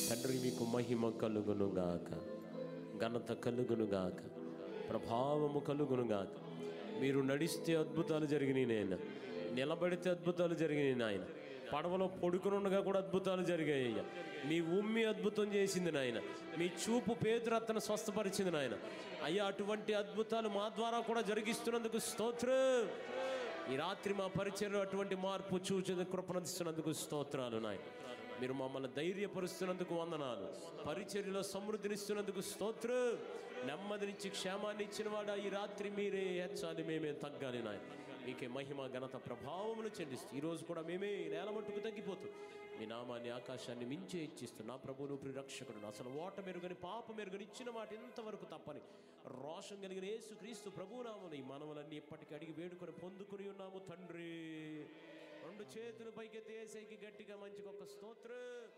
తండ్రి మీకు మహిమ కలుగునుగాక ఘనత కలుగునుగాక ప్రభావము కలుగునుగాక మీరు నడిస్తే అద్భుతాలు జరిగినాయి నాయన నిలబడితే అద్భుతాలు జరిగినాయి నాయన పడవలో పొడుకునుండగా కూడా అద్భుతాలు జరిగాయి అయ్యా మీ ఉమ్మి అద్భుతం చేసింది నాయన మీ చూపు పేదరత్తను స్వస్థపరిచింది నాయన అయ్యా అటువంటి అద్భుతాలు మా ద్వారా కూడా జరిగిస్తున్నందుకు స్తోత్రం ఈ రాత్రి మా పరిచయంలో అటువంటి మార్పు చూచిన కృపణిస్తున్నందుకు స్తోత్రాలు నాయన మీరు మమ్మల్ని ధైర్యపరుస్తున్నందుకు వందనాలు పరిచర్యలో సమృద్ధినిస్తున్నందుకు స్తోత్రం నెమ్మదినిచ్చి క్షేమాన్ని ఇచ్చిన వాడు ఈ రాత్రి మీరే హెచ్చాలి మేమే తగ్గాలి నాయన మీకే మహిమ ఘనత ప్రభావములు చెల్లిస్తూ ఈరోజు కూడా మేమే నేల మట్టుకు తగ్గిపోతూ మీ నామాన్ని ఆకాశాన్ని మించే ఇచ్చిస్తూ నా ప్రభువును ప్రిరక్షకుడు అసలు ఓట మెరుగని పాప మెరుగని ఇచ్చిన మాట ఇంతవరకు తప్పని రోషం కలిగిన యేసు క్రీస్తు ప్రభునామని ఈ మనవలన్నీ ఇప్పటికీ అడిగి వేడుకొని పొందుకుని ఉన్నాము తండ్రి రెండు చేతులు పైకి తేసేకి గట్టిగా మంచిగా ఒక స్తోత్రం